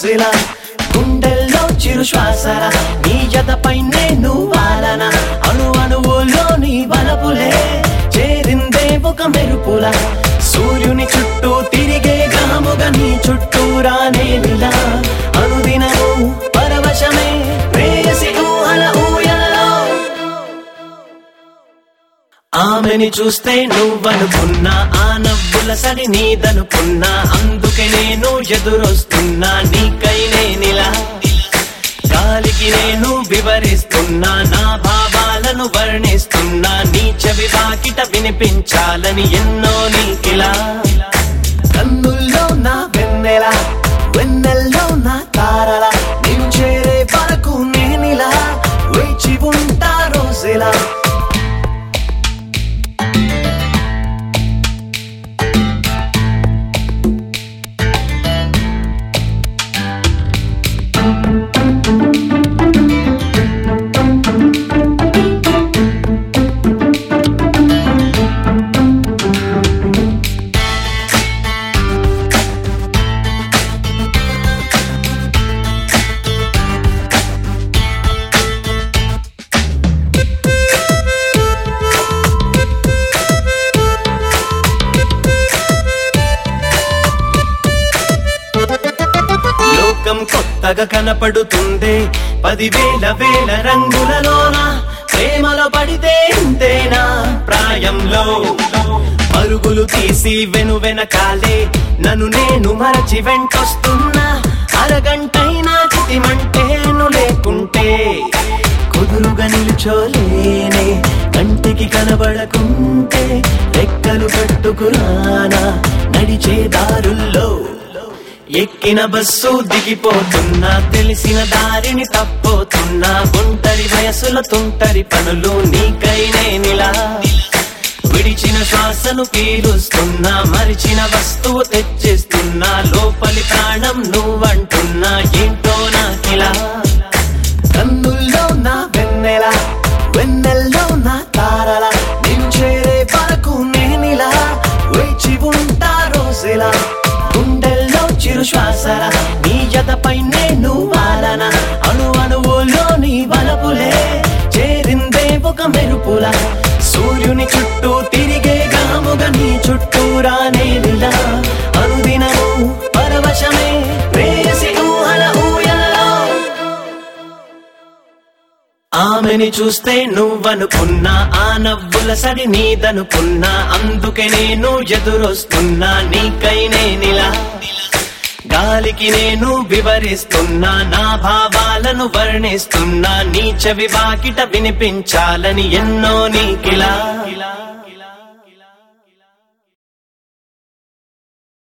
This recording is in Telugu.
రోజులా గుండెల్లో చిరు శ్వాసల నీ జతపై నేను వాలన అణు అణువులో నీ వలపులే చేరిందే ఒక మెరుపుల సూర్యుని చుట్టూ తిరిగే గ్రహముగా నీ చుట్టూ రానేలా అనుదినము పరవశమే ప్రేయసి ఊహల ఊయలలో ఆమెని చూస్తే నువ్వనుకున్నా ఆ నవ్వుల సడి నీదనుకున్నా అందుకే నేను ఎదురొస్తున్నా నీకై నేనిలా గాలికి నేను వివరిస్తున్నా నా భావాలను వర్ణిస్తున్నా నీ చెవి వాకిట వినిపించాలని ఎన్నో నీకిలా కన్నుల్లో నా వెన్నెల వెన్నెల్లో నా తారల నేను చేరే వరకు నేనిలా వేచి ఉంటా రోజులా లోకం కొత్తగా కనపడుతుంది పదివేల వేల రంగులలోన ప్రేమలో పడితే ఇంతేనా ప్రాయంలో పరుగులు తీసి వెను వెనకాలే నన్ను నేను మరచి వెంటొస్తున్నా అరగంటైనా చితిమంటేను లేకుంటే కుదురుగా నిలుచోలేనే కంటికి కనబడకుంటే రెక్కలు కట్టుకురానా నడిచే దారుల్లో ఎక్కిన బస్సు దిగిపోతున్నా తెలిసిన దారిని తప్పోతున్నా ఒంటరి వయసుల తుంటరి పనులు నీకై నేనిలా విడిచిన శ్వాసను పీలుస్తున్నా మరిచిన వస్తువు తెచ్చిస్తున్నా లోపలి ప్రాణం నువ్వంటున్నా ఏంటో నాకిలా కన్నుల్లో నా వెన్నెల వెన్నెల్లో నా తారల నేను చేరే వరకు నేనిలా వేచి ఉంటా రోజులా గుండెల్లో చిరు శ్వాసల నీ జతపై నేను వాలన అణు అణువులో నీ వలపులే చేరిందే ఒక మెరుపుల సూర్యుని చుట్టూ తిరిగే గ్రాముగా నీ చుట్టూ రానేలా అనుదినము పరవశమే ప్రేయసి ఊహల ఊయలలో ఆమెని చూస్తే నువ్వనుకున్నా ఆ నవ్వుల సడి నీదనుకున్నా అందుకే నేను ఎదురొస్తున్నా నీకై నేనిలా గాలికి నేను వివరిస్తున్నా నా భావాలను వర్ణిస్తున్నా నీ చెవి వాకిట వినిపించాలని ఎన్నో నీకిలా